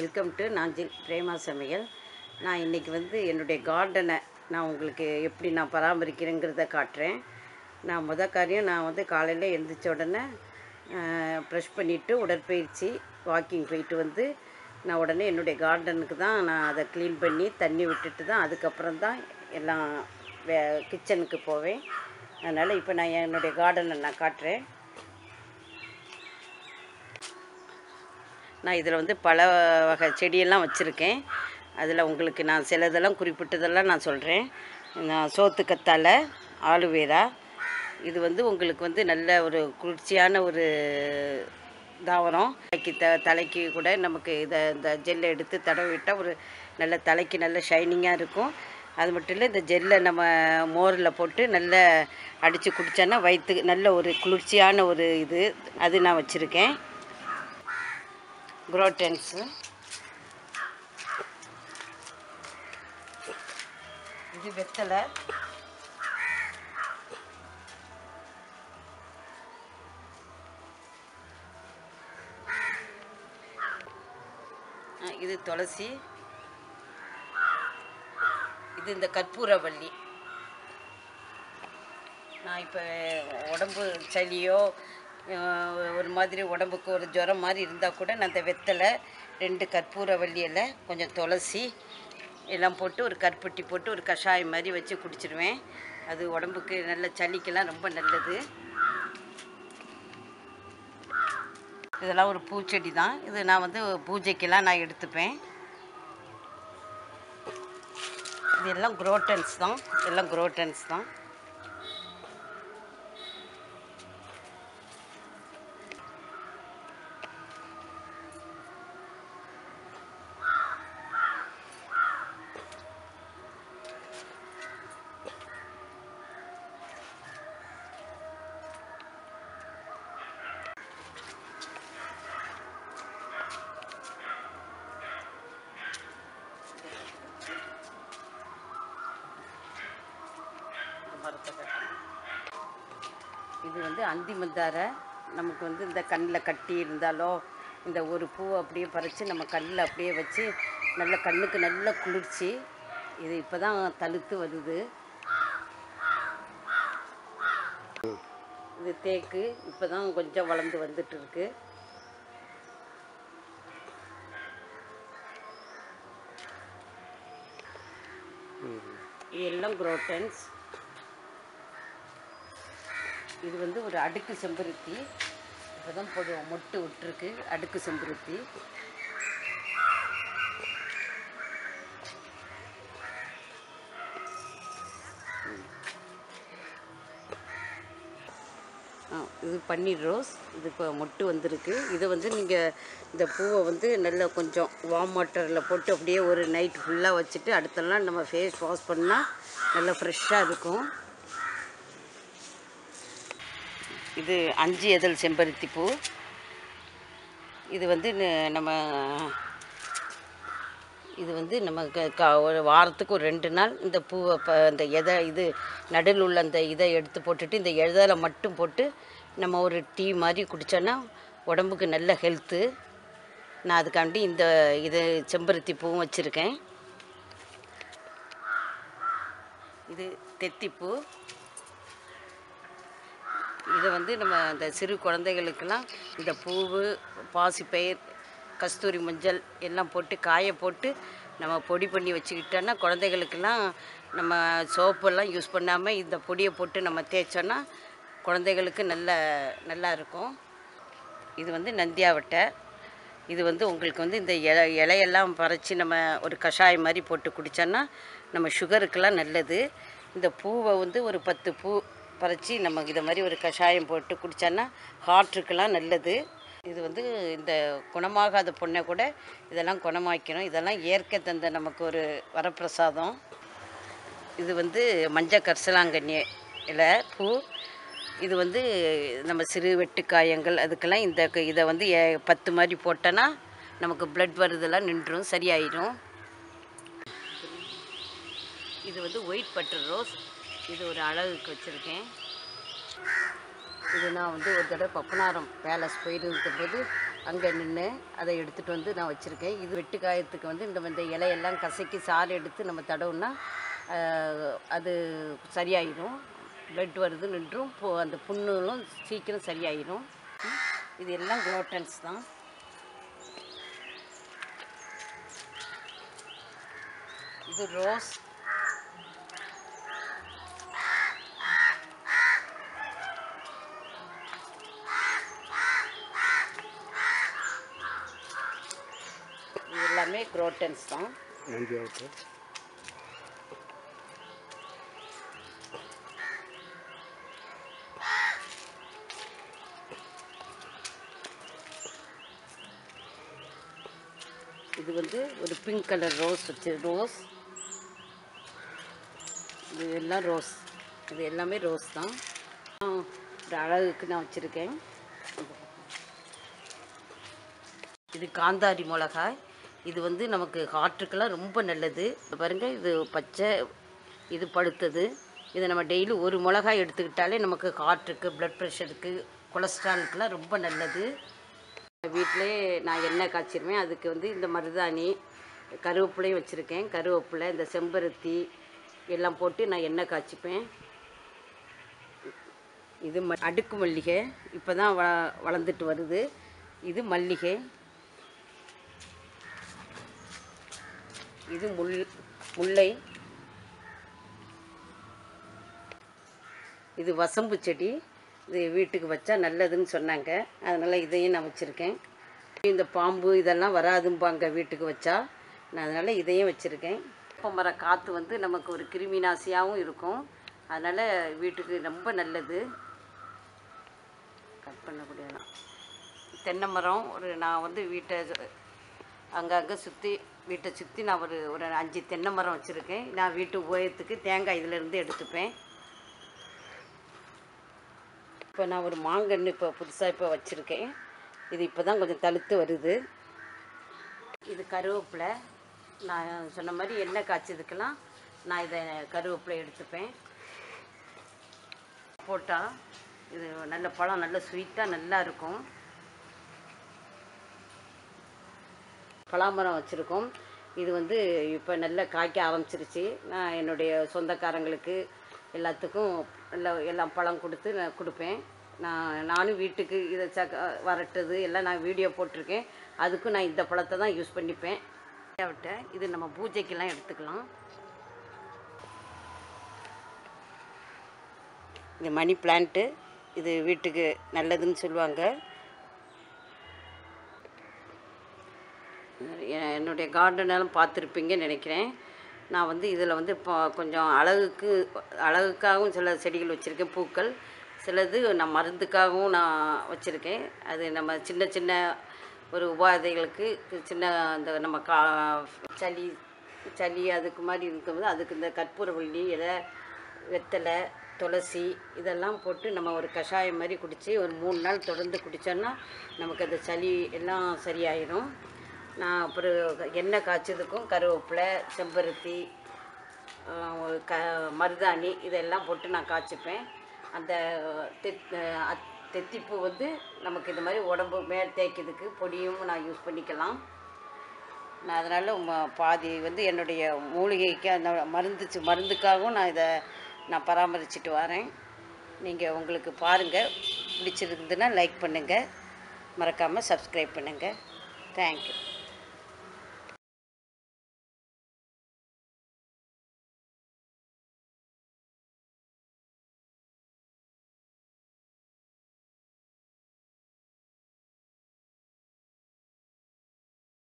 Welcome to Nanjil Prema சமையல் நான் இன்றைக்கி வந்து என்னுடைய கார்டனை நான் உங்களுக்கு எப்படி நான் பராமரிக்கிறேங்கிறத காட்டுறேன் நான் முத காரியம் நான் வந்து காலையில் எழுந்திரிச்ச உடனே ப்ரெஷ் பண்ணிவிட்டு உடற்பயிற்சி வாக்கிங் போயிட்டு வந்து நான் உடனே என்னுடைய கார்டனுக்கு தான் நான் அதை க்ளீன் பண்ணி தண்ணி விட்டுட்டு தான் அதுக்கப்புறம் தான் எல்லாம் வே கிச்சனுக்கு போவேன் அதனால் இப்போ நான் என்னுடைய கார்டனை நான் காட்டுறேன் நான் இதில் வந்து பல வகை செடியெல்லாம் வச்சுருக்கேன் அதில் உங்களுக்கு நான் சிலதெல்லாம் குறிப்பிட்டதெல்லாம் நான் சொல்கிறேன் நான் சோத்து கத்தாழை ஆலுவேரா இது வந்து உங்களுக்கு வந்து நல்ல ஒரு குளிர்ச்சியான ஒரு தாவரம் தலைக்கு த தலைக்கு கூட நமக்கு இதை இந்த ஜெல்லை எடுத்து தடவி விட்டால் ஒரு நல்ல தலைக்கு நல்ல ஷைனிங்காக இருக்கும் அது மட்டும் இல்லை இந்த ஜெல்லை நம்ம மோரில் போட்டு நல்லா அடித்து குடித்தோன்னா வயிற்றுக்கு நல்ல ஒரு குளிர்ச்சியான ஒரு இது அது நான் வச்சுருக்கேன் குரோட்டன்ஸு இது வெத்தலை ஆ, இது துளசி இது இந்த கற்பூரவள்ளி நான் இப்போ உடம்பு சளியோ அஹ், ஒரு மாதிரி உடம்புக்கு ஒரு ஜுரம் மாதிரி இருந்தால் கூட நான் இந்த வெத்தலை ரெண்டு கற்பூரவள்ளி இலை கொஞ்சம் துளசி எல்லாம் போட்டு ஒரு கருப்பட்டி போட்டு ஒரு கஷாயம் மாதிரி வச்சு குடிச்சிருவேன் அது உடம்புக்கு நல்ல சளிக்கெல்லாம் ரொம்ப நல்லது இதெல்லாம் ஒரு பூச்செடி தான் இது நான் வந்து பூஜைக்கெல்லாம் நான் எடுத்துப்பேன் இது எல்லாம் குரோட்டன்ஸ் தான் எல்லாம் குரோட்டன்ஸ் தான் இந்த மரத்தை கட்டணும். இது வந்து அந்தி மந்தாரை நமக்கு வந்து இந்த கண்ணில் கட்டி இருந்தாலோ இந்த ஒரு பூ அப்படியே பறித்து நம்ம கண்ணில் அப்படியே வச்சு நல்ல கண்ணுக்கு நல்ல குளிர்ச்சி இது இப்போ தான் தழுத்து வருது இது தேக்கு இப்போ தான் கொஞ்சம் வளர்ந்து வந்துட்டு இருக்கு இது எல்லாம் குரோட்டன்ஸ் இது வந்து ஒரு அடுக்கு செம்பருத்தி இப்போ தான் போடுவோம் மொட்டு விட்டுருக்கு அடுக்கு செம்பருத்தி ஆ இது பன்னீர் ரோஸ் இது இப்போ மொட்டு வந்திருக்கு இதை வந்து நீங்கள் இந்த பூவை வந்து நல்லா கொஞ்சம் வார்ம் வாட்டரில் போட்டு அப்படியே ஒரு நைட் ஃபுல்லாக வச்சுட்டு அடுத்த நாள் நம்ம ஃபேஸ் வாஷ் பண்ணால் நல்லா ஃப்ரெஷ்ஷாக இருக்கும் இது அஞ்சு எதழ் செம்பருத்தி பூ இது வந்து ந- நம்ம இது வந்து நம்ம க- க- ஒரு வாரத்துக்கு ஒரு ரெண்டு நாள் இந்த பூவை ப இந்த எதை இது நடுவில் உள்ள அந்த இதை எடுத்து போட்டுட்டு இந்த எதலை மட்டும் போட்டு நம்ம ஒரு டீ மாதிரி குடித்தோன்னா உடம்புக்கு நல்ல ஹெல்த்து நான் அதுக்காண்டி இந்த இது செம்பருத்தி பூவும் வச்சுருக்கேன் இது தெத்திப்பூ இதை வந்து நம்ம இந்த சிறு குழந்தைகளுக்கெல்லாம் இந்த பூவு பாசிப்பயிர் கஸ்தூரி மஞ்சள் எல்லாம் போட்டு காய போட்டு நம்ம பொடி பண்ணி வச்சுக்கிட்டோன்னா குழந்தைகளுக்கெல்லாம் நம்ம சோப்பெல்லாம் யூஸ் பண்ணாமல் இந்த பொடியை போட்டு நம்ம தேய்ச்சோன்னா குழந்தைகளுக்கு நல்ல நல்லா இருக்கும் இது வந்து நந்தியாவட்டை இது வந்து உங்களுக்கு வந்து இந்த இலை இலையெல்லாம் பறித்து நம்ம ஒரு கஷாயம் மாதிரி போட்டு குடித்தோன்னா நம்ம சுகருக்கெல்லாம் நல்லது இந்த பூவை வந்து ஒரு பத்து பூ பறித்து நம்ம இதை மாதிரி ஒரு கஷாயம் போட்டு குடித்தோன்னா ஹார்ட்டுக்கெல்லாம் நல்லது இது வந்து இந்த குணமாகாத பொண்ணை கூட இதெல்லாம் குணமாக்கணும் இதெல்லாம் இயற்கை தந்த நமக்கு ஒரு வரப்பிரசாதம் இது வந்து மஞ்சள் கரிசலாங்கண்ணி இலை பூ இது வந்து நம்ம சிறு வெட்டுக்காயங்கள் அதுக்கெல்லாம் இந்த க- இதை வந்து ஏ- பத்து மாதிரி போட்டோன்னா நமக்கு பிளட் வருதெல்லாம் நின்றும் சரியாயிடும் இது வந்து ஒயிட் பட்டர் ரோஸ் இது ஒரு அழகுக்கு வச்சுருக்கேன் இது நான் வந்து ஒரு தடவை பப்பனாரம் பேலஸ் போயிருந்த போது அங்கே நின்று அதை எடுத்துகிட்டு வந்து நான் வச்சுருக்கேன் இது வெட்டு காயத்துக்கு வந்து இந்த இந்த இலையெல்லாம் கசக்கி சாறு எடுத்து நம்ம தடவுனா ஆஹ், அது சரியாயிடும் பிளட் வருது நின்றும் பு- அந்த புண்ணுகளும் சீக்கிரம் சரியாயிடும் ம். இது எல்லாம் குளோட்டன்ஸ் தான் இது ரோஸ் இது எல்லாமே குரோட்டன்ஸ் தான் நன்றி ஓகே இது வந்து ஒரு பிங்க் கலர் ரோஸ் வச்சு ரோஸ் இது எல்லாம் ரோஸ் இது எல்லாமே ரோஸ் தான் ஆ, ஒரு அழகுக்கு நான் வச்சுருக்கேன் இது காந்தாரி மிளகாய் இது வந்து நமக்கு ஹார்ட்டுக்கெல்லாம் ரொம்ப நல்லது பாருங்கள் இது பச்சை இது பழுத்தது இதை நம்ம டெய்லி ஒரு மிளகாய் எடுத்துக்கிட்டாலே நமக்கு ஹார்ட்டுக்கு ப்ளட் ப்ரெஷருக்கு கொலஸ்ட்ராலுக்குலாம் ரொம்ப நல்லது வீட்டிலே நான் எண்ணெய் காய்ச்சிருவேன் அதுக்கு வந்து இந்த மருதாணி கருவேப்பிலையும் வச்சுருக்கேன் கருவேப்பிலை இந்த செம்பருத்தி எல்லாம் போட்டு நான் எண்ணெய் காய்ச்சிப்பேன் இது ம அடுக்கு மல்லிகை இப்போ தான் வ வளர்ந்துட்டு வருது இது மல்லிகை இது முள் முல்லை இது வசம்பு செடி இது வீட்டுக்கு வச்சா நல்லதுன்னு சொன்னாங்க அதனால் இதையும் நான் வச்சுருக்கேன் இந்த பாம்பு இதெல்லாம் வராதும்பாங்க வீட்டுக்கு வச்சா நான் அதனால் இதையும் வச்சுருக்கேன் வேப்ப மர காற்று வந்து நமக்கு ஒரு கிருமி நாசியாகவும் இருக்கும் அதனால் வீட்டுக்கு ரொம்ப நல்லது கட் பண்ணக்கூடியதான் தென்னை மரம் ஒரு நான் வந்து வீட்டை அங்கங்கே சுற்றி வீட்டை சுற்றி நான் ஒரு ஒரு அஞ்சு தென்னை மரம் வச்சுருக்கேன் நான் வீட்டு உபயோகத்துக்கு தேங்காய் இதிலேருந்து எடுத்துப்பேன் இப்போ நான் ஒரு மாங்கன்று இப்போ புதுசாக இப்போ வச்சுருக்கேன் இது இப்போ தான் கொஞ்சம் தழுத்து வருது இது கருவேப்பிலை நான் சொன்ன மாதிரி எண்ணெய் காய்ச்சதுக்கெல்லாம் நான் இதை கருவேப்பிலை எடுத்துப்பேன் போட்டால் இது நல்ல பழம் நல்ல ஸ்வீட்டாக நல்லா இருக்கும் பலாமரம் வச்சுருக்கோம் இது வந்து இப்போ நல்லா காய்க்க ஆரம்பிச்சிருச்சு நான் என்னுடைய சொந்தக்காரங்களுக்கு எல்லாத்துக்கும் எல்லா எல்லாம் பழம் கொடுத்து நான் கொடுப்பேன் நான் நானும் வீட்டுக்கு இதை சக்க வரட்டுது எல்லாம் நான் வீடியோ போட்டிருக்கேன் அதுக்கும் நான் இந்த பழத்தை தான் யூஸ் பண்ணிப்பேன் விட்ட இது நம்ம பூஜைக்கெல்லாம் எடுத்துக்கலாம் இது மணி பிளான்ட்டு இது வீட்டுக்கு நல்லதுன்னு சொல்லுவாங்க எ- என்னுடைய கார்டனெல்லாம் பார்த்துருப்பீங்கன்னு நினைக்கிறேன் நான் வந்து இதில் வந்து இப்போ கொஞ்சம் அழகுக்கு அழகுக்காகவும் சில செடிகள் வச்சுருக்கேன் பூக்கள் சிலது நான் மருந்துக்காகவும் நான் வச்சுருக்கேன் அது நம்ம சின்ன சின்ன ஒரு உபாதைகளுக்கு சின்ன அந்த நம்ம கா சளி சளி அதுக்கு மாதிரி இருக்கும்போது அதுக்கு இந்த கற்பூரவள்ளி இலை வெத்தலை துளசி இதெல்லாம் போட்டு நம்ம ஒரு கஷாயம் மாதிரி குடித்து ஒரு மூணு நாள் தொடர்ந்து குடித்தோன்னா நமக்கு அந்த சளி எல்லாம் சரியாயிடும் நான் அப்புறம் எண்ணெய் காய்ச்சதுக்கும் கருவேப்பிலை செம்பருத்தி ஆஹ், ஒரு க மருதாணி இதெல்லாம் போட்டு நான் காய்ச்சிப்பேன் அந்த தெத் அத்- தெத்திப்பூ வந்து நமக்கு இந்த மாதிரி உடம்பு மேல் தேய்க்கிறதுக்கு பொடியும் நான் யூஸ் பண்ணிக்கலாம் நான் அதனால் பாதி வந்து என்னுடைய மூலிகைக்கு அந்த மருந்து சி- மருந்துக்காகவும் நான் இதை நான் பராமரிச்சுட்டு வரேன் நீங்கள் உங்களுக்கு பாருங்கள் பிடிச்சிருந்ததுன்னா லைக் பண்ணுங்கள் மறக்காமல் சப்ஸ்கிரைப் பண்ணுங்கள் தேங்க்யூ